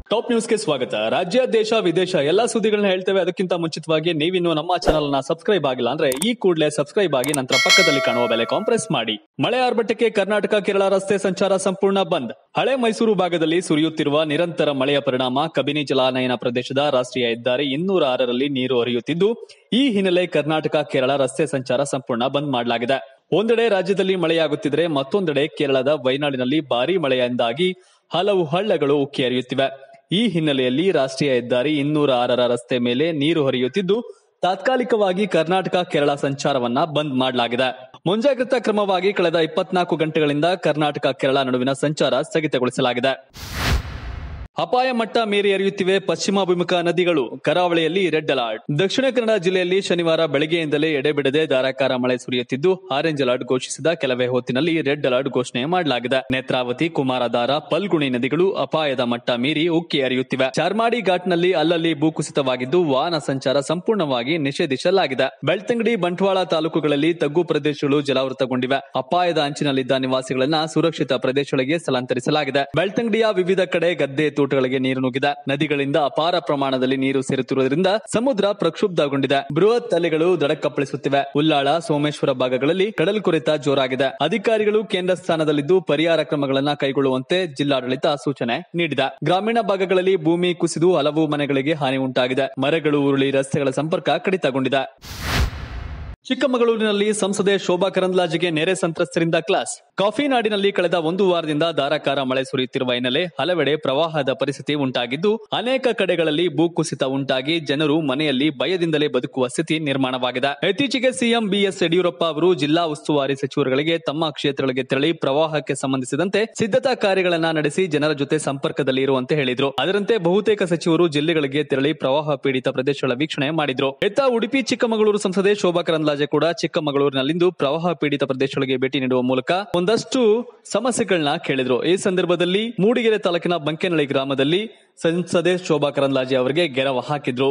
top ನ್ಯೂಸ್ಗೆ ಸ್ವಾಗತ ರಾಜ್ಯ ದೇಶ ವಿದೇಶ ಎಲ್ಲಾ ಸುದ್ದಿಗಳನ್ನ ಹೇಳ್ತೇವೆ ಅದಕ್ಕಿಂತ ಮುಂಚಿತವಾಗಿ ನೀವಿನ್ನು ನಮ್ಮ ಚಾನಲ್ ನ ಸಬ್ಸ್ಕ್ರೈಬ್ ಆಗಿಲ್ಲ ಅಂದ್ರೆ ಈ ಕೂಡಲೇ ಸಬ್ಸ್ಕ್ರೈಬ್ ಆಗಿ ನಂತರ ಪಕ್ಕದಲ್ಲಿ ಕಾಣುವ ಬೆಲೆ ಕಾಂಪ್ರೆಸ್ ಮಾಡಿ ಮಳೆ ಆರ್ಭಟಕ್ಕೆ ಕರ್ನಾಟಕ ಕೇರಳ ರಸ್ತೆ ಸಂಚಾರ ಸಂಪೂರ್ಣ ಬಂದ್ ಹಳೆ ಮೈಸೂರು ಭಾಗದಲ್ಲಿ ಸುರಿಯುತ್ತಿರುವ ನಿರಂತರ ಮಳೆಯ ಪರಿಣಾಮ ಕಬಿನಿ ಜಲಾನಯನ ಪ್ರದೇಶದ ರಾಷ್ಟ್ರೀಯ ಹೆದ್ದಾರಿ ಇನ್ನೂರ ಆರರಲ್ಲಿ ನೀರು ಹರಿಯುತ್ತಿದ್ದು ಈ ಹಿನ್ನೆಲೆ ಕರ್ನಾಟಕ ಕೇರಳ ರಸ್ತೆ ಸಂಚಾರ ಸಂಪೂರ್ಣ ಬಂದ್ ಮಾಡಲಾಗಿದೆ ಒಂದೆಡೆ ರಾಜ್ಯದಲ್ಲಿ ಮಳೆಯಾಗುತ್ತಿದ್ರೆ ಮತ್ತೊಂದೆಡೆ ಕೇರಳದ ವೈನಾಡಿನಲ್ಲಿ ಭಾರೀ ಮಳೆಯಿಂದಾಗಿ ಹಲವು ಹಳ್ಳಗಳು ಉಕ್ಕಿ ಹರಿಯುತ್ತಿವೆ ಈ ಹಿನ್ನೆಲೆಯಲ್ಲಿ ರಾಷ್ಟ್ರೀಯ ಹೆದ್ದಾರಿ ಇನ್ನೂರ ಆರರ ರಸ್ತೆ ಮೇಲೆ ನೀರು ಹರಿಯುತ್ತಿದ್ದು ತಾತ್ಕಾಲಿಕವಾಗಿ ಕರ್ನಾಟಕ ಕೇರಳ ಸಂಚಾರವನ್ನ ಬಂದ್ ಮಾಡಲಾಗಿದೆ ಮುಂಜಾಗ್ರತಾ ಕ್ರಮವಾಗಿ ಕಳೆದ ಇಪ್ಪತ್ನಾಲ್ಕು ಗಂಟೆಗಳಿಂದ ಕರ್ನಾಟಕ ಕೇರಳ ನಡುವಿನ ಸಂಚಾರ ಸ್ಥಗಿತಗೊಳಿಸಲಾಗಿದೆ ಅಪಾಯ ಮಟ್ಟ ಮೀರಿ ಹರಿಯುತ್ತಿವೆ ಪಶ್ಚಿಮಾಭಿಮುಖ ನದಿಗಳು ಕರಾವಳಿಯಲ್ಲಿ ರೆಡ್ ಅಲರ್ಟ್ ದಕ್ಷಿಣ ಕನ್ನಡ ಜಿಲ್ಲೆಯಲ್ಲಿ ಶನಿವಾರ ಬೆಳಗ್ಗೆಯಿಂದಲೇ ಎಡೆಬಿಡದೆ ಧಾರಾಕಾರ ಮಳೆ ಸುರಿಯುತ್ತಿದ್ದು ಆರೆಂಜ್ ಅಲರ್ಟ್ ಘೋಷಿಸಿದ ಕೆಲವೇ ಹೊತ್ತಿನಲ್ಲಿ ರೆಡ್ ಅಲರ್ಟ್ ಘೋಷಣೆ ಮಾಡಲಾಗಿದೆ ನೇತ್ರಾವತಿ ಕುಮಾರಧಾರ ಪಲ್ಗುಣಿ ನದಿಗಳು ಅಪಾಯದ ಮಟ್ಟ ಮೀರಿ ಉಕ್ಕಿ ಹರಿಯುತ್ತಿವೆ ಚಾರ್ಮಾಡಿ ಘಾಟ್ನಲ್ಲಿ ಅಲ್ಲಲ್ಲಿ ಭೂಕುಸಿತವಾಗಿದ್ದು ವಾಹನ ಸಂಚಾರ ಸಂಪೂರ್ಣವಾಗಿ ನಿಷೇಧಿಸಲಾಗಿದೆ ಬೆಳ್ತಂಗಡಿ ಬಂಟ್ವಾಳ ತಾಲೂಕುಗಳಲ್ಲಿ ತಗ್ಗು ಪ್ರದೇಶಗಳು ಜಲಾವೃತಗೊಂಡಿವೆ ಅಪಾಯದ ಅಂಚಿನಲ್ಲಿದ್ದ ನಿವಾಸಿಗಳನ್ನ ಸುರಕ್ಷಿತ ಪ್ರದೇಶಗಳಿಗೆ ಸ್ಥಳಾಂತರಿಸಲಾಗಿದೆ ಬೆಳ್ತಂಗಡಿಯ ವಿವಿಧ ಕಡೆ ಗದ್ದೆ ತೋಟಗಳಿಗೆ ನೀರು ನುಗ್ಗಿದೆ ನದಿಗಳಿಂದ ಅಪಾರ ಪ್ರಮಾಣದಲ್ಲಿ ನೀರು ಸೇರುತ್ತಿರುವುದರಿಂದ ಸಮುದ್ರ ಪ್ರಕ್ಷುಬ್ಧಗೊಂಡಿದೆ ಬೃಹತ್ ಅಲೆಗಳು ದಡಕ್ಕಪ್ಪಳಿಸುತ್ತಿವೆ ಉಲ್ಲಾಳ ಸೋಮೇಶ್ವರ ಭಾಗಗಳಲ್ಲಿ ಕಡಲ್ ಕೊರೆತ ಜೋರಾಗಿದೆ ಅಧಿಕಾರಿಗಳು ಕೇಂದ್ರ ಸ್ಥಾನದಲ್ಲಿದ್ದು ಪರಿಹಾರ ಕ್ರಮಗಳನ್ನ ಕೈಗೊಳ್ಳುವಂತೆ ಜಿಲ್ಲಾಡಳಿತ ಸೂಚನೆ ನೀಡಿದೆ ಗ್ರಾಮೀಣ ಭಾಗಗಳಲ್ಲಿ ಭೂಮಿ ಕುಸಿದು ಹಲವು ಮನೆಗಳಿಗೆ ಹಾನಿ ಉಂಟಾಗಿದೆ ಮರಗಳು ಉರುಳಿ ರಸ್ತೆಗಳ ಸಂಪರ್ಕ ಕಡಿತಗೊಂಡಿದೆ ಚಿಕ್ಕಮಗಳೂರಿನಲ್ಲಿ ಸಂಸದೆ ಶೋಭಾ ಕರಂದ್ಲಾಜೆಗೆ ನೆರೆ ಸಂತ್ರಸ್ತರಿಂದ ಕ್ಲಾಸ್ ಕಾಫಿ ನಾಡಿನಲ್ಲಿ ಕಳೆದ ಒಂದು ವಾರದಿಂದ ಧಾರಾಕಾರ ಮಳೆ ಸುರಿಯುತ್ತಿರುವ ಹಿನ್ನೆಲೆ ಹಲವೆಡೆ ಪ್ರವಾಹದ ಪರಿಸ್ಥಿತಿ ಉಂಟಾಗಿದ್ದು ಅನೇಕ ಕಡೆಗಳಲ್ಲಿ ಭೂಕುಸಿತ ಉಂಟಾಗಿ ಜನರು ಮನೆಯಲ್ಲಿ ಭಯದಿಂದಲೇ ಬದುಕುವ ಸ್ಥಿತಿ ನಿರ್ಮಾಣವಾಗಿದೆ ಇತ್ತೀಚೆಗೆ ಸಿಎಂ ಬಿಎಸ್ ಯಡಿಯೂರಪ್ಪ ಅವರು ಜಿಲ್ಲಾ ಉಸ್ತುವಾರಿ ಸಚಿವರುಗಳಿಗೆ ತಮ್ಮ ಕ್ಷೇತ್ರಗಳಿಗೆ ತೆರಳಿ ಪ್ರವಾಹಕ್ಕೆ ಸಂಬಂಧಿಸಿದಂತೆ ಸಿದ್ಧತಾ ಕಾರ್ಯಗಳನ್ನ ನಡೆಸಿ ಜನರ ಜೊತೆ ಸಂಪರ್ಕದಲ್ಲಿ ಇರುವಂತೆ ಹೇಳಿದ್ರು ಅದರಂತೆ ಬಹುತೇಕ ಸಚಿವರು ಜಿಲ್ಲೆಗಳಿಗೆ ತೆರಳಿ ಪ್ರವಾಹ ಪೀಡಿತ ಪ್ರದೇಶಗಳ ವೀಕ್ಷಣೆ ಮಾಡಿದ್ರು ಎತ್ತ ಉಡುಪಿ ಚಿಕ್ಕಮಗಳೂರು ಸಂಸದೆ ಶೋಭಾ ಕರಂದ್ಲಾಜೆ ಕೂಡ ಚಿಕ್ಕಮಗಳೂರಿನಲ್ಲಿಂದು ಪ್ರವಾಹ ಪೀಡಿತ ಪ್ರದೇಶಗಳಿಗೆ ಭೇಟಿ ನೀಡುವ ಮೂಲಕ ಒಂದಷ್ಟು ಸಮಸ್ಯೆಗಳನ್ನ ಕೇಳಿದ್ರು ಈ ಸಂದರ್ಭದಲ್ಲಿ ಮೂಡಿಗೆರೆ ತಾಲೂಕಿನ ಬಂಕೆನಳ್ಳಿ ಗ್ರಾಮದಲ್ಲಿ ಸಂಸದೆ ಶೋಭಾ ಕರಂದ್ಲಾಜೆ ಅವರಿಗೆ ಗೆರವ ಹಾಕಿದ್ರು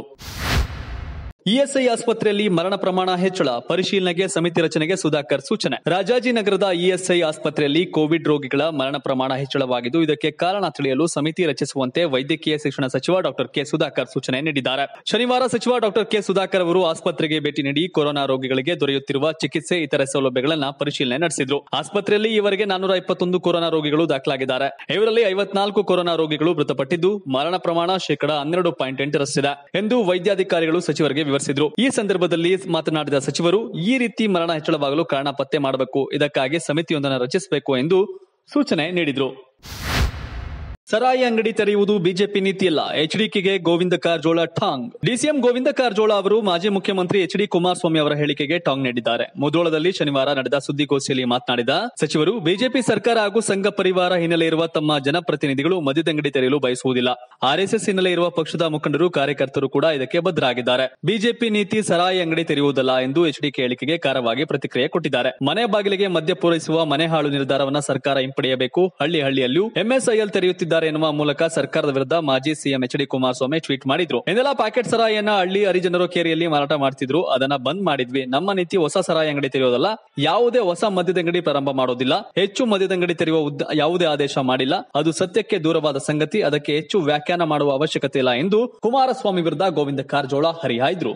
ಇಎಸ್ಐ ಆಸ್ಪತ್ರೆಯಲ್ಲಿ ಮರಣ ಪ್ರಮಾಣ ಹೆಚ್ಚಳ ಪರಿಶೀಲನೆಗೆ ಸಮಿತಿ ರಚನೆಗೆ ಸುಧಾಕರ್ ಸೂಚನೆ ರಾಜಾಜಿನಗರದ ಇಎಸ್ಐ ಆಸ್ಪತ್ರೆಯಲ್ಲಿ ಕೋವಿಡ್ ರೋಗಿಗಳ ಮರಣ ಪ್ರಮಾಣ ಹೆಚ್ಚಳವಾಗಿದ್ದು ಇದಕ್ಕೆ ಕಾರಣ ತಿಳಿಯಲು ಸಮಿತಿ ರಚಿಸುವಂತೆ ವೈದ್ಯಕೀಯ ಶಿಕ್ಷಣ ಸಚಿವ ಡಾಕ್ಟರ್ ಕೆ ಸುಧಾಕರ್ ಸೂಚನೆ ನೀಡಿದ್ದಾರೆ ಶನಿವಾರ ಸಚಿವ ಡಾಕ್ಟರ್ ಕೆ ಸುಧಾಕರ್ ಅವರು ಆಸ್ಪತ್ರೆಗೆ ಭೇಟಿ ನೀಡಿ ಕೊರೋನಾ ರೋಗಿಗಳಿಗೆ ದೊರೆಯುತ್ತಿರುವ ಚಿಕಿತ್ಸೆ ಇತರೆ ಸೌಲಭ್ಯಗಳನ್ನ ಪರಿಶೀಲನೆ ನಡೆಸಿದ್ರು ಆಸ್ಪತ್ರೆಯಲ್ಲಿ ಈವರೆಗೆ ನಾನೂರ ಇಪ್ಪತ್ತೊಂದು ಕೊರೋನಾ ರೋಗಿಗಳು ದಾಖಲಾಗಿದ್ದಾರೆ ಇವರಲ್ಲಿ ಐವತ್ನಾಲ್ಕು ಕೊರೋನಾ ರೋಗಿಗಳು ಮೃತಪಟ್ಟಿದ್ದು ಮರಣ ಪ್ರಮಾಣ ಶೇಕಡ ಹನ್ನೆರಡು ಪಾಯಿಂಟ್ ಎಂಟರಷ್ಟಿದೆ ಎಂದು ವೈದ್ಯಾಧಿಕಾರಿಗಳು ಸಚಿವರಿಗೆ ವಿವರಿಸಿದ್ರು ಈ ಸಂದರ್ಭದಲ್ಲಿ ಮಾತನಾಡಿದ ಸಚಿವರು ಈ ರೀತಿ ಮರಣ ಹೆಚ್ಚಳವಾಗಲು ಕಾರಣ ಪತ್ತೆ ಮಾಡಬೇಕು ಇದಕ್ಕಾಗಿ ಸಮಿತಿಯೊಂದನ್ನು ರಚಿಸಬೇಕು ಎಂದು ಸೂಚನೆ ನೀಡಿದ್ರು ಸರಾಯಿ ಅಂಗಡಿ ತೆರೆಯುವುದು ಬಿಜೆಪಿ ನೀತಿಯಲ್ಲ ಎಚ್ಡಿಕೆಗೆ ಗೋವಿಂದ ಕಾರಜೋಳ ಟಾಂಗ್ ಡಿಸಿಎಂ ಗೋವಿಂದ ಕಾರಜೋಳ ಅವರು ಮಾಜಿ ಮುಖ್ಯಮಂತ್ರಿ ಎಚ್ ಡಿ ಕುಮಾರಸ್ವಾಮಿ ಅವರ ಹೇಳಿಕೆಗೆ ಟಾಂಗ್ ನೀಡಿದ್ದಾರೆ ಮುಧೋಳದಲ್ಲಿ ಶನಿವಾರ ನಡೆದ ಸುದ್ದಿಗೋಷ್ಠಿಯಲ್ಲಿ ಮಾತನಾಡಿದ ಸಚಿವರು ಬಿಜೆಪಿ ಸರ್ಕಾರ ಹಾಗೂ ಸಂಘ ಪರಿವಾರ ಹಿನ್ನೆಲೆ ಇರುವ ತಮ್ಮ ಜನಪ್ರತಿನಿಧಿಗಳು ಮದ್ಯದಂಗಡಿ ತೆರೆಯಲು ಬಯಸುವುದಿಲ್ಲ ಆರ್ಎಸ್ಎಸ್ ಹಿನ್ನೆಲೆ ಇರುವ ಪಕ್ಷದ ಮುಖಂಡರು ಕಾರ್ಯಕರ್ತರು ಕೂಡ ಇದಕ್ಕೆ ಬದ್ಧರಾಗಿದ್ದಾರೆ ಬಿಜೆಪಿ ನೀತಿ ಸರಾಯಿ ಅಂಗಡಿ ತೆರೆಯುವುದಲ್ಲ ಎಂದು ಎಚ್ಡಿಕೆ ಹೇಳಿಕೆಗೆ ಕಾರವಾಗಿ ಪ್ರತಿಕ್ರಿಯೆ ಕೊಟ್ಟಿದ್ದಾರೆ ಮನೆ ಬಾಗಿಲಿಗೆ ಮದ್ಯ ಪೂರೈಸುವ ಮನೆ ಹಾಳು ನಿರ್ಧಾರವನ್ನ ಸರ್ಕಾರ ಹಿಂಪಡೆಯಬೇಕು ಹಳ್ಳಿ ಹಳ್ಳಿಯಲ್ಲೂ ಎಂಎಸ್ಐಎಲ್ ತೆರೆಯುತ್ತಿದ್ದಾರೆ ಎನ್ನುವ ಮೂಲಕ ಸರ್ಕಾರದ ವಿರುದ್ಧ ಮಾಜಿ CM H D Kumaraswamy tweet ಮಾಡಿದ್ರು ಇದೆಲ್ಲ ಪ್ಯಾಕೆಟ್ ಸರಾಯಿಯನ್ನ ಹಳ್ಳಿ ಹರಿಜನರು ಕೇರಿಯಲ್ಲಿ ಮಾರಾಟ ಮಾಡ್ತಿದ್ರು ಅದನ್ನ ಬಂದ್ ಮಾಡಿದ್ವಿ ನಮ್ಮ ನೀತಿ ಹೊಸ ಸರಾಯಿ ಅಂಗಡಿ ತೆರೆಯೋದಲ್ಲ ಯಾವುದೇ ಹೊಸ ಮದ್ಯದಂಗಡಿ ಪ್ರಾರಂಭ ಮಾಡೋದಿಲ್ಲ ಹೆಚ್ಚು ಮದ್ಯದಂಗಡಿ ತೆರೆಯುವ ಉದ್ದ- ಯಾವುದೇ ಆದೇಶ ಮಾಡಿಲ್ಲ ಅದು ಸತ್ಯಕ್ಕೆ ದೂರವಾದ ಸಂಗತಿ ಅದಕ್ಕೆ ಹೆಚ್ಚು ವ್ಯಾಖ್ಯಾನ ಮಾಡುವ ಅವಶ್ಯಕತೆ ಇಲ್ಲ ಎಂದು ಕುಮಾರಸ್ವಾಮಿ ವಿರುದ್ಧ ಗೋವಿಂದ ಕಾರಜೋಳ ಹರಿಹಾಯ್ದ್ರು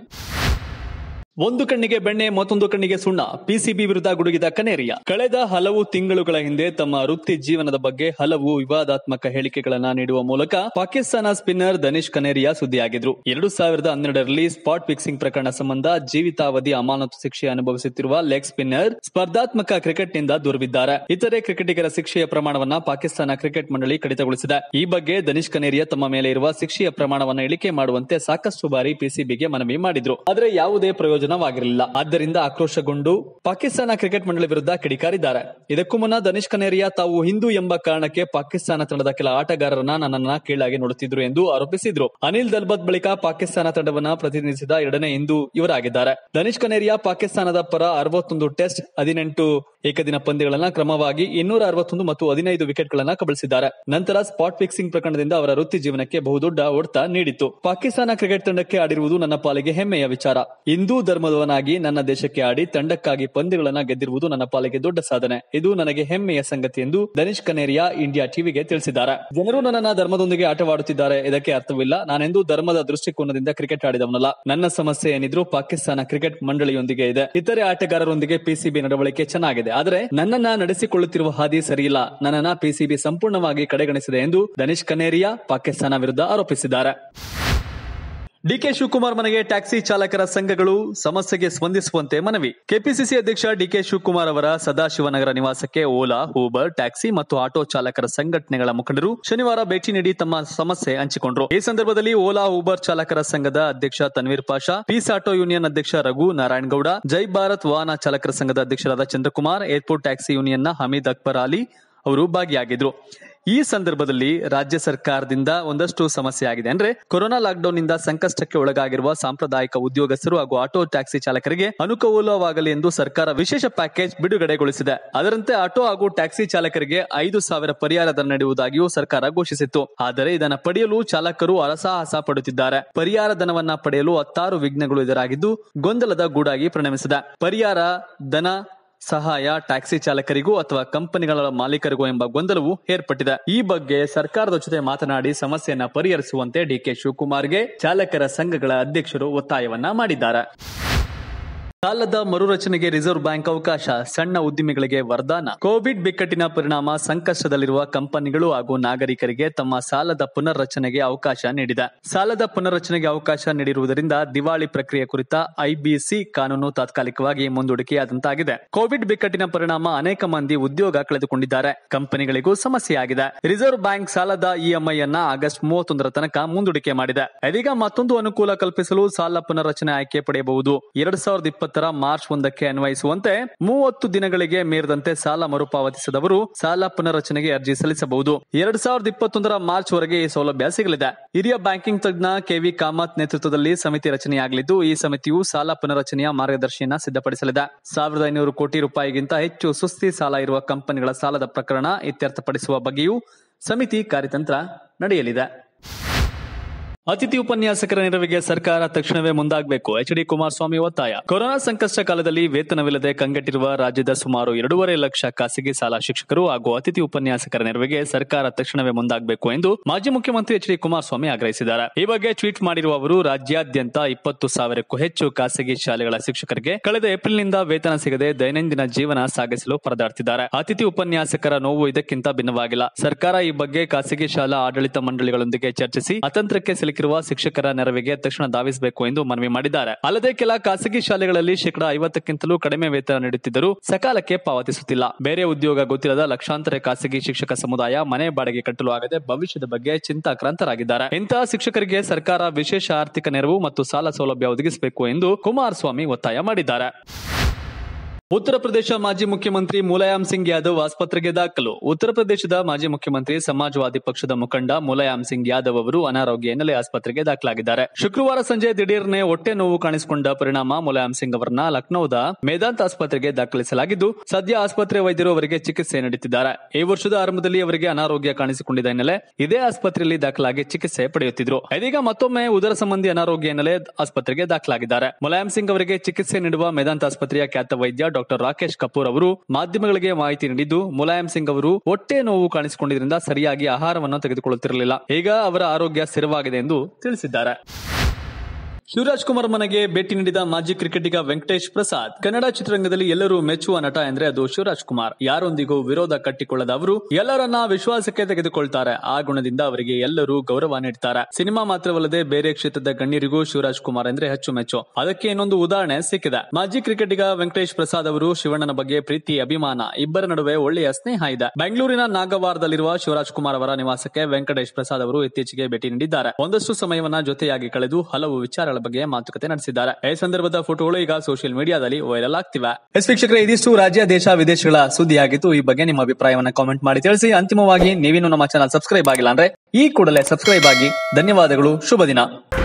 ಒಂದು ಕಣ್ಣಿಗೆ ಬೆಣ್ಣೆ ಮತ್ತೊಂದು ಕಣ್ಣಿಗೆ ಸುಣ್ಣ ಪಿಸಿಬಿ ವಿರುದ್ಧ ಗುಡುಗಿದ ಕನೇರಿಯ ಕಳೆದ ಹಲವು ತಿಂಗಳುಗಳ ಹಿಂದೆ ತಮ್ಮ ವೃತ್ತಿ ಜೀವನದ ಬಗ್ಗೆ ಹಲವು ವಿವಾದಾತ್ಮಕ ಹೇಳಿಕೆಗಳನ್ನ ನೀಡುವ ಮೂಲಕ ಪಾಕಿಸ್ತಾನ ಸ್ಪಿನ್ನರ್ ದನಿಷ್ ಕನೇರಿಯಾ ಸುದ್ದಿಯಾಗಿದ್ರು ಎರಡು ಸಾವಿರದ ಹನ್ನೆರಡರಲ್ಲಿ ಸ್ಪಾಟ್ ಫಿಕ್ಸಿಂಗ್ ಪ್ರಕರಣ ಸಂಬಂಧ ಜೀವಿತಾವಧಿ ಅಮಾನತು ಶಿಕ್ಷೆ ಅನುಭವಿಸುತ್ತಿರುವ ಲೆಗ್ ಸ್ಪಿನ್ನರ್ ಸ್ಪರ್ಧಾತ್ಮಕ ಕ್ರಿಕೆಟ್ನಿಂದ ದೂರವಿದ್ದಾರೆ ಇತರೆ ಕ್ರಿಕೆಟಿಗರ ಶಿಕ್ಷೆಯ ಪ್ರಮಾಣವನ್ನ ಪಾಕಿಸ್ತಾನ ಕ್ರಿಕೆಟ್ ಮಂಡಳಿ ಕಡಿತಗೊಳಿಸಿದೆ ಈ ಬಗ್ಗೆ ದನಿಷ್ ಕನೇರಿಯಾ ತಮ್ಮ ಮೇಲೆ ಇರುವ ಶಿಕ್ಷೆಯ ಪ್ರಮಾಣವನ್ನು ಇಳಿಕೆ ಮಾಡುವಂತೆ ಸಾಕಷ್ಟು ಬಾರಿ ಪಿಸಿಬಿಗೆ ಮನವಿ ಮಾಡಿದ್ರು ಆದರೆ ಯಾವುದೇ ಪ್ರಯೋಜನವಾಗಿರಲಿಲ್ಲ ಆದ್ದರಿಂದ ಆಕ್ರೋಶಗೊಂಡು ಪಾಕಿಸ್ತಾನ ಕ್ರಿಕೆಟ್ ಮಂಡಳಿ ವಿರುದ್ಧ ಕಿಡಿಕಾರಿದ್ದಾರೆ ಇದಕ್ಕೂ ಮುನ್ನ ದನಿಷ್ ಕನೇರಿಯಾ ತಾವು ಹಿಂದೂ ಎಂಬ ಕಾರಣಕ್ಕೆ ಪಾಕಿಸ್ತಾನ ತಂಡದ ಕೆಲ ಆಟಗಾರರನ್ನ ನನ್ನನ್ನ ಕೀಳಾಗಿ ನೋಡುತ್ತಿದ್ರು ಎಂದು ಆರೋಪಿಸಿದ್ರು ಅನಿಲ್ ದಲ್ಬತ್ ಬಳಿಕ ಪಾಕಿಸ್ತಾನ ತಂಡವನ್ನ ಪ್ರತಿನಿಧಿಸಿದ ಎರಡನೇ ಹಿಂದೂ ಇವರಾಗಿದ್ದಾರೆ ದನಿಷ್ ಕನೇರಿಯಾ ಪಾಕಿಸ್ತಾನದ ಪರ ಅರವತ್ತೊಂದು ಟೆಸ್ಟ್ ಹದಿನೆಂಟು ಏಕದಿನ ಪಂದ್ಯಗಳನ್ನ ಕ್ರಮವಾಗಿ ಇನ್ನೂರ ಅರವತ್ತೊಂದು ಮತ್ತು ಹದಿನೈದು ವಿಕೆಟ್ಗಳನ್ನ ಕಬಳಿಸಿದ್ದಾರೆ ನಂತರ ಸ್ಪಾಟ್ ಫಿಕ್ಸಿಂಗ್ ಪ್ರಕರಣದಿಂದ ಅವರ ವೃತ್ತಿ ಜೀವನಕ್ಕೆ ಬಹುದೊಡ್ಡ ಹೊಡೆತ ನೀಡಿತ್ತು ಪಾಕಿಸ್ತಾನ ಕ್ರಿಕೆಟ್ ತಂಡಕ್ಕೆ ಆಡಿರುವುದು ನನ್ನ ಪಾಲಿಗೆ ಹೆಮ್ಮೆಯ ವಿಚಾರ ಹಿಂದೂ ಧರ್ಮ ಧರ್ಮದವನಾಗಿ ನನ್ನ ದೇಶಕ್ಕೆ ಆಡಿ ತಂಡಕ್ಕಾಗಿ ಪಂದ್ಯಗಳನ್ನ ಗೆದ್ದಿರುವುದು ನನ್ನ ಪಾಲಿಗೆ ದೊಡ್ಡ ಸಾಧನೆ ಇದು ನನಗೆ ಹೆಮ್ಮೆಯ ಸಂಗತಿ ಎಂದು ಧನಿಷ್ ಕನೇರಿಯಾ ಇಂಡಿಯಾ ಟಿವಿಗೆ ತಿಳಿಸಿದ್ದಾರೆ ಜನರು ನನ್ನನ್ನ ಧರ್ಮದೊಂದಿಗೆ ಆಟವಾಡುತ್ತಿದ್ದಾರೆ ಇದಕ್ಕೆ ಅರ್ಥವಿಲ್ಲ ನಾನೆಂದೂ ಧರ್ಮದ ದೃಷ್ಟಿಕೋನದಿಂದ ಕ್ರಿಕೆಟ್ ಆಡಿದವನಲ್ಲ ನನ್ನ ಸಮಸ್ಯೆ ಏನಿದ್ರು ಪಾಕಿಸ್ತಾನ ಕ್ರಿಕೆಟ್ ಮಂಡಳಿಯೊಂದಿಗೆ ಇದೆ ಇತರೆ ಆಟಗಾರರೊಂದಿಗೆ ಪಿಸಿಬಿ ನಡವಳಿಕೆ ಚೆನ್ನಾಗಿದೆ ಆದರೆ ನನ್ನನ್ನ ನಡೆಸಿಕೊಳ್ಳುತ್ತಿರುವ ಹಾದಿ ಸರಿಯಿಲ್ಲ ನನ್ನನ್ನ ಪಿಸಿಬಿ ಸಂಪೂರ್ಣವಾಗಿ ಕಡೆಗಣಿಸಿದೆ ಎಂದು ಧನಿಷ್ ಕನೇರಿಯಾ ಪಾಕಿಸ್ತಾನ ವಿರುದ್ಧ ಆರೋಪಿಸಿದ್ದಾರೆ ಡಿಕೆ ಶಿವಕುಮಾರ್ ಮನೆಗೆ ಟ್ಯಾಕ್ಸಿ ಚಾಲಕರ ಸಂಘಗಳು ಸಮಸ್ಯೆಗೆ ಸ್ಪಂದಿಸುವಂತೆ ಮನವಿ ಕೆಪಿಸಿಸಿ ಅಧ್ಯಕ್ಷ ಡಿಕೆ ಶಿವಕುಮಾರ್ ಅವರ ಸದಾಶಿವನಗರ ನಿವಾಸಕ್ಕೆ ಓಲಾ ಊಬರ್ ಟ್ಯಾಕ್ಸಿ ಮತ್ತು ಆಟೋ ಚಾಲಕರ ಸಂಘಟನೆಗಳ ಮುಖಂಡರು ಶನಿವಾರ ಭೇಟಿ ನೀಡಿ ತಮ್ಮ ಸಮಸ್ಯೆ ಹಂಚಿಕೊಂಡರು ಈ ಸಂದರ್ಭದಲ್ಲಿ ಓಲಾ ಊಬರ್ ಚಾಲಕರ ಸಂಘದ ಅಧ್ಯಕ್ಷ Tanveer Pasha peace auto union ಅಧ್ಯಕ್ಷ ರಘು ನಾರಾಯಣಗೌಡ ಜೈ ಭಾರತ್ ವಾಹನ ಚಾಲಕರ ಸಂಘದ ಅಧ್ಯಕ್ಷರಾದ ಚಂದ್ರಕುಮಾರ್ ಏರ್ಪೋರ್ಟ್ ಟ್ಯಾಕ್ಸಿ ಯೂನಿಯನ್ನ ಹಮೀದ್ ಅಕ್ಬರ್ ಅಲಿ ಅವರು ಭಾಗಿಯಾಗಿದ್ರು ಈ ಸಂದರ್ಭದಲ್ಲಿ ರಾಜ್ಯ ಸರ್ಕಾರದಿಂದ ಒಂದಷ್ಟು ಸಮಸ್ಯೆ ಆಗಿದೆ ಅಂದ್ರೆ ಕೊರೋನಾ ಲಾಕ್ಡೌನ್ ನಿಂದ ಸಂಕಷ್ಟಕ್ಕೆ ಒಳಗಾಗಿರುವ ಸಾಂಪ್ರದಾಯಿಕ ಉದ್ಯೋಗಸ್ಥರು ಹಾಗೂ ಆಟೋ ಟ್ಯಾಕ್ಸಿ ಚಾಲಕರಿಗೆ ಅನುಕೂಲವಾಗಲಿ ಎಂದು ಸರ್ಕಾರ ವಿಶೇಷ ಪ್ಯಾಕೇಜ್ ಬಿಡುಗಡೆಗೊಳಿಸಿದೆ ಅದರಂತೆ ಆಟೋ ಹಾಗೂ ಟ್ಯಾಕ್ಸಿ ಚಾಲಕರಿಗೆ ಐದು ಸಾವಿರ ಪರಿಹಾರ ಧನ ನೀಡುವುದಾಗಿಯೂ ಸರ್ಕಾರ ಘೋಷಿಸಿತ್ತು ಆದರೆ ಇದನ್ನು ಪಡೆಯಲು ಚಾಲಕರು ಹರಸಾಹಸ ಪಡುತ್ತಿದ್ದಾರೆ ಪರಿಹಾರ ಧನವನ್ನ ಪಡೆಯಲು ಹತ್ತಾರು ವಿಘ್ನಗಳು ಎದುರಾಗಿದ್ದು ಗೊಂದಲದ ಗೂಡಾಗಿ ಪರಿಣಮಿಸಿದೆ ಪರಿಹಾರ ಧನ ಸಹಾಯ ಟ್ಯಾಕ್ಸಿ ಚಾಲಕರಿಗೂ ಅಥವಾ ಕಂಪನಿಗಳ ಮಾಲೀಕರಿಗೂ ಎಂಬ ಗೊಂದಲವು ಏರ್ಪಟ್ಟಿದೆ ಈ ಬಗ್ಗೆ ಸರ್ಕಾರದ ಜೊತೆ ಮಾತನಾಡಿ ಸಮಸ್ಯೆಯನ್ನ ಪರಿಹರಿಸುವಂತೆ ಡಿಕೆ ಶಿವಕುಮಾರ್ಗೆ ಚಾಲಕರ ಸಂಘಗಳ ಅಧ್ಯಕ್ಷರು ಒತ್ತಾಯವನ್ನ ಮಾಡಿದ್ದಾರೆ ಸಾಲದ ಮರುರಚನೆಗೆ ರಿಸರ್ವ್ ಬ್ಯಾಂಕ್ ಅವಕಾಶ ಸಣ್ಣ ಉದ್ದಿಮೆಗಳಿಗೆ ವರದಾನ ಕೋವಿಡ್ ಬಿಕ್ಕಟ್ಟಿನ ಪರಿಣಾಮ ಸಂಕಷ್ಟದಲ್ಲಿರುವ ಕಂಪನಿಗಳು ಹಾಗೂ ನಾಗರಿಕರಿಗೆ ತಮ್ಮ ಸಾಲದ ಪುನರ್ರಚನೆಗೆ ಅವಕಾಶ ನೀಡಿದೆ ಸಾಲದ ಪುನರ್ರಚನೆಗೆ ಅವಕಾಶ ನೀಡಿರುವುದರಿಂದ ದಿವಾಳಿ ಪ್ರಕ್ರಿಯೆ ಕುರಿತ ಐಬಿಸಿ ಕಾನೂನು ತಾತ್ಕಾಲಿಕವಾಗಿ ಮುಂದೂಡಿಕೆಯಾದಂತಾಗಿದೆ ಕೋವಿಡ್ ಬಿಕ್ಕಟ್ಟಿನ ಪರಿಣಾಮ ಅನೇಕ ಮಂದಿ ಉದ್ಯೋಗ ಕಳೆದುಕೊಂಡಿದ್ದಾರೆ ಕಂಪನಿಗಳಿಗೂ ಸಮಸ್ಯೆಯಾಗಿದೆ ರಿಸರ್ವ್ ಬ್ಯಾಂಕ್ ಸಾಲದ ಇಎಂಐ ಅನ್ನ ಆಗಸ್ಟ್ ಮೂವತ್ತೊಂದರ ತನಕ ಮುಂದೂಡಿಕೆ ಮಾಡಿದೆ ಇದೀಗ ಮತ್ತೊಂದು ಅನುಕೂಲ ಕಲ್ಪಿಸಲು ಸಾಲ ಪುನರ್ರಚನೆ ಆಯ್ಕೆ ಪಡೆಯಬಹುದು ಎರಡ್ ಸಾವಿರದ ಇಪ್ಪತ್ತರ ಮಾರ್ಚ್ ಒಂದಕ್ಕೆ ಅನ್ವಯಿಸುವಂತೆ ಮೂವತ್ತು ದಿನಗಳಿಗೆ ಮೀರಿದಂತೆ ಸಾಲ ಮರುಪಾವತಿಸದವರು ಸಾಲ ಪುನರ್ರಚನೆಗೆ ಅರ್ಜಿ ಸಲ್ಲಿಸಬಹುದು ಎರಡ್ ಸಾವಿರದ ಇಪ್ಪತ್ತೊಂದರ ಮಾರ್ಚ್ ವರೆಗೆ ಈ ಸೌಲಭ್ಯ ಸಿಗಲಿದೆ ಹಿರಿಯ ಬ್ಯಾಂಕಿಂಗ್ ತಜ್ಞ ಕೆವಿ ಕಾಮತ್ ನೇತೃತ್ವದಲ್ಲಿ ಸಮಿತಿ ರಚನೆಯಾಗಲಿದ್ದು ಈ ಸಮಿತಿಯು ಸಾಲ ಪುನರ್ರಚನೆಯ ಮಾರ್ಗದರ್ಶಿಯನ್ನ ಸಿದ್ಧಪಡಿಸಲಿದೆ ಸಾವಿರದ ಐನೂರು ಕೋಟಿ ರೂಪಾಯಿಗಿಂತ ಹೆಚ್ಚು ಸುಸ್ತಿ ಸಾಲ ಇರುವ ಕಂಪನಿಗಳ ಸಾಲದ ಪ್ರಕರಣ ಇತ್ಯರ್ಥಪಡಿಸುವ ಬಗ್ಗೆಯೂ ಸಮಿತಿ ಕಾರ್ಯತಂತ್ರ ನಡೆಯಲಿದೆ ಅತಿಥಿ ಉಪನ್ಯಾಸಕರ ನೆರವಿಗೆ ಸರ್ಕಾರ ತಕ್ಷಣವೇ ಮುಂದಾಗಬೇಕು ಎಚ್ ಡಿ ಕುಮಾರಸ್ವಾಮಿ ಒತ್ತಾಯ ಕೊರೋನಾ ಸಂಕಷ್ಟ ಕಾಲದಲ್ಲಿ ವೇತನವಿಲ್ಲದೆ ಕಂಗೆಟ್ಟಿರುವ ರಾಜ್ಯದ ಸುಮಾರು ಎರಡೂವರೆ ಲಕ್ಷ ಖಾಸಗಿ ಶಾಲಾ ಶಿಕ್ಷಕರು ಹಾಗೂ ಅತಿಥಿ ಉಪನ್ಯಾಸಕರ ನೆರವಿಗೆ ಸರ್ಕಾರ ತಕ್ಷಣವೇ ಮುಂದಾಗಬೇಕು ಎಂದು ಮಾಜಿ ಮುಖ್ಯಮಂತ್ರಿ ಎಚ್ ಡಿ ಕುಮಾರಸ್ವಾಮಿ ಆಗ್ರಹಿಸಿದ್ದಾರೆ ಈ ಬಗ್ಗೆ ಟ್ವೀಟ್ ಮಾಡಿರುವ ಅವರು ರಾಜ್ಯಾದ್ಯಂತ ಇಪ್ಪತ್ತು ಸಾವಿರಕ್ಕೂ ಹೆಚ್ಚು ಖಾಸಗಿ ಶಾಲೆಗಳ ಶಿಕ್ಷಕರಿಗೆ ಕಳೆದ ಏಪ್ರಿಲ್ನಿಂದ ವೇತನ ಸಿಗದೆ ದೈನಂದಿನ ಜೀವನ ಸಾಗಿಸಲು ಪರದಾಡ್ತಿದ್ದಾರೆ ಅತಿಥಿ ಉಪನ್ಯಾಸಕರ ನೋವು ಇದಕ್ಕಿಂತ ಭಿನ್ನವಾಗಿಲ್ಲ ಸರ್ಕಾರ ಈ ಬಗ್ಗೆ ಖಾಸಗಿ ಶಾಲಾ ಆಡಳಿತ ಮಂಡಳಿಗಳೊಂದಿಗೆ ಚರ್ಚಿಸಿ ಅತಂತ್ರಕ್ಕೆ ಸಿಲುಕಿರುವ ಶಿಕ್ಷಕರ ನೆರವಿಗೆ ತಕ್ಷಣ ಧಾವಿಸಬೇಕು ಎಂದು ಮನವಿ ಮಾಡಿದ್ದಾರೆ ಅಲ್ಲದೆ ಕೆಲ ಖಾಸಗಿ ಶಾಲೆಗಳಲ್ಲಿ ಶೇಕಡಾ ಐವತ್ತಕ್ಕಿಂತಲೂ ಕಡಿಮೆ ವೇತನ ನೀಡುತ್ತಿದ್ದರೂ ಸಕಾಲಕ್ಕೆ ಪಾವತಿಸುತ್ತಿಲ್ಲ ಬೇರೆ ಉದ್ಯೋಗ ಗೊತ್ತಿಲ್ಲದ ಲಕ್ಷಾಂತರ ಖಾಸಗಿ ಶಿಕ್ಷಕ ಸಮುದಾಯ ಮನೆ ಬಾಡಿಗೆ ಕಟ್ಟಲು ಆಗದೆ ಭವಿಷ್ಯದ ಬಗ್ಗೆ ಚಿಂತಾಕ್ರಾಂತರಾಗಿದ್ದಾರೆ ಇಂತಹ ಶಿಕ್ಷಕರಿಗೆ ಸರ್ಕಾರ ವಿಶೇಷ ಆರ್ಥಿಕ ನೆರವು ಮತ್ತು ಸಾಲ ಸೌಲಭ್ಯ ಒದಗಿಸಬೇಕು ಎಂದು ಕುಮಾರಸ್ವಾಮಿ ಒತ್ತಾಯ ಮಾಡಿದ್ದಾರೆ ಉತ್ತರ ಪ್ರದೇಶ ಮಾಜಿ ಮುಖ್ಯಮಂತ್ರಿ ಮುಲಾಯಂ ಸಿಂಗ್ ಯಾದವ್ ಆಸ್ಪತ್ರೆಗೆ ದಾಖಲು ಉತ್ತರ ಪ್ರದೇಶದ ಮಾಜಿ ಮುಖ್ಯಮಂತ್ರಿ ಸಮಾಜವಾದಿ ಪಕ್ಷದ ಮುಖಂಡ ಮುಲಾಯಂ ಸಿಂಗ್ ಯಾದವ್ ಅವರು ಅನಾರೋಗ್ಯ ಹಿನ್ನೆಲೆ ಆಸ್ಪತ್ರೆಗೆ ದಾಖಲಾಗಿದ್ದಾರೆ ಶುಕ್ರವಾರ ಸಂಜೆ ದಿಢೀರ್ನೆ ಹೊಟ್ಟೆ ನೋವು ಕಾಣಿಸಿಕೊಂಡ ಪರಿಣಾಮ ಮುಲಾಯಂ ಸಿಂಗ್ ಅವರನ್ನ ಲಕ್ನೋದ ಮೇದಾಂತ್ ಆಸ್ಪತ್ರೆಗೆ ದಾಖಲಿಸಲಾಗಿದ್ದು ಸದ್ಯ ಆಸ್ಪತ್ರೆ ವೈದ್ಯರು ಅವರಿಗೆ ಚಿಕಿತ್ಸೆ ನೀಡುತ್ತಿದ್ದಾರೆ ಈ ವರ್ಷದ ಆರಂಭದಲ್ಲಿ ಅವರಿಗೆ ಅನಾರೋಗ್ಯ ಕಾಣಿಸಿಕೊಂಡಿದ್ದ ಹಿನ್ನೆಲೆ ಇದೇ ಆಸ್ಪತ್ರೆಯಲ್ಲಿ ದಾಖಲಾಗಿ ಚಿಕಿತ್ಸೆ ಪಡೆಯುತ್ತಿದ್ರು ಇದೀಗ ಮತ್ತೊಮ್ಮೆ ಉದರ ಸಂಬಂಧಿ ಅನಾರೋಗ್ಯ ಹಿನ್ನೆಲೆ ಆಸ್ಪತ್ರೆಗೆ ದಾಖಲಾಗಿದ್ದಾರೆ ಮುಲಾಯಂ ಸಿಂಗ್ ಅವರಿಗೆ ಚಿಕಿತ್ಸೆ ನೀಡುವ ಮೇದಾಂತ್ ಆಸ್ಪತ್ರೆಯ ಖ್ಯಾತ ವೈದ್ಯ ಡಾಕ್ಟರ್ ರಾಕೇಶ್ ಕಪೂರ್ ಅವರು ಮಾಧ್ಯಮಗಳಿಗೆ ಮಾಹಿತಿ ನೀಡಿದ್ದು ಮುಲಾಯಂ ಸಿಂಗ್ ಅವರು ಹೊಟ್ಟೆ ನೋವು ಕಾಣಿಸಿಕೊಂಡಿದ್ದರಿಂದ ಸರಿಯಾಗಿ ಆಹಾರವನ್ನು ತೆಗೆದುಕೊಳ್ಳುತ್ತಿರಲಿಲ್ಲ ಈಗ ಅವರ ಆರೋಗ್ಯ ಸ್ಥಿರವಾಗಿದೆ ಎಂದು ತಿಳಿಸಿದ್ದಾರೆ ಶಿವರಾಜ್ ಕುಮಾರ್ ಮನೆಗೆ ಭೇಟಿ ನೀಡಿದ ಮಾಜಿ ಕ್ರಿಕೆಟಿಗ ವೆಂಕಟೇಶ್ ಪ್ರಸಾದ್ ಕನ್ನಡ ಚಿತ್ರರಂಗದಲ್ಲಿ ಎಲ್ಲರೂ ಮೆಚ್ಚುವ ನಟ ಎಂದ್ರೆ ಅದು ಶಿವರಾಜ್ ಕುಮಾರ್ ಯಾರೊಂದಿಗೂ ವಿರೋಧ ಕಟ್ಟಿಕೊಳ್ಳದ ಅವರು ಎಲ್ಲರನ್ನ ವಿಶ್ವಾಸಕ್ಕೆ ತೆಗೆದುಕೊಳ್ತಾರೆ ಆ ಗುಣದಿಂದ ಅವರಿಗೆ ಎಲ್ಲರೂ ಗೌರವ ನೀಡುತ್ತಾರೆ ಸಿನಿಮಾ ಮಾತ್ರವಲ್ಲದೆ ಬೇರೆ ಕ್ಷೇತ್ರದ ಗಣ್ಯರಿಗೂ ಶಿವರಾಜ್ ಕುಮಾರ್ ಅಂದ್ರೆ ಅಚ್ಚುಮೆಚ್ಚು ಅದಕ್ಕೆ ಇನ್ನೊಂದು ಉದಾಹರಣೆ ಸಿಕ್ಕಿದೆ ಮಾಜಿ ಕ್ರಿಕೆಟಿಗ ವೆಂಕಟೇಶ್ ಪ್ರಸಾದ್ ಅವರು ಶಿವಣ್ಣನ ಬಗ್ಗೆ ಪ್ರೀತಿ ಅಭಿಮಾನ ಇಬ್ಬರ ನಡುವೆ ಒಳ್ಳೆಯ ಸ್ನೇಹ ಇದೆ ಬೆಂಗಳೂರಿನ ನಾಗವಾರದಲ್ಲಿರುವ ಶಿವರಾಜ್ ಕುಮಾರ್ ಅವರ ನಿವಾಸಕ್ಕೆ ವೆಂಕಟೇಶ್ ಪ್ರಸಾದ್ ಅವರು ಇತ್ತೀಚೆಗೆ ಭೇಟಿ ನೀಡಿದ್ದಾರೆ ಒಂದಷ್ಟು ಸಮಯವನ್ನ ಜೊತೆಯಾಗಿ ಕಳೆದು ಹಲವು ವಿಚಾರಗಳ ಬಗ್ಗೆ ಮಾತುಕತೆ ನಡೆಸಿದ್ದಾರೆ ಈ ಸಂದರ್ಭದ ಫೋಟೋಗಳು ಈಗ ಸೋಷಿಯಲ್ ಮೀಡಿಯಾದಲ್ಲಿ ವೈರಲ್ ಆಗ್ತಿವೆ ಎಸ್ ವೀಕ್ಷಕರೇ ಇದಿಷ್ಟು ರಾಜ್ಯ ದೇಶ ವಿದೇಶಗಳ ಸುದ್ದಿಯಾಗಿತ್ತು ಈ ಬಗ್ಗೆ ನಿಮ್ಮ ಅಭಿಪ್ರಾಯವನ್ನ ಕಾಮೆಂಟ್ ಮಾಡಿ ತಿಳಿಸಿ ಅಂತಿಮವಾಗಿ ನೀವಿನ್ನು ನಮ್ಮ ಚಾನಲ್ ಸಬ್ಸ್ಕ್ರೈಬ್ ಆಗಿಲ್ಲ ಅಂದ್ರೆ ಈ ಕೂಡಲೇ ಸಬ್ಸ್ಕ್ರೈಬ್ ಆಗಿ ಧನ್ಯವಾದಗಳು ಶುಭ ದಿನ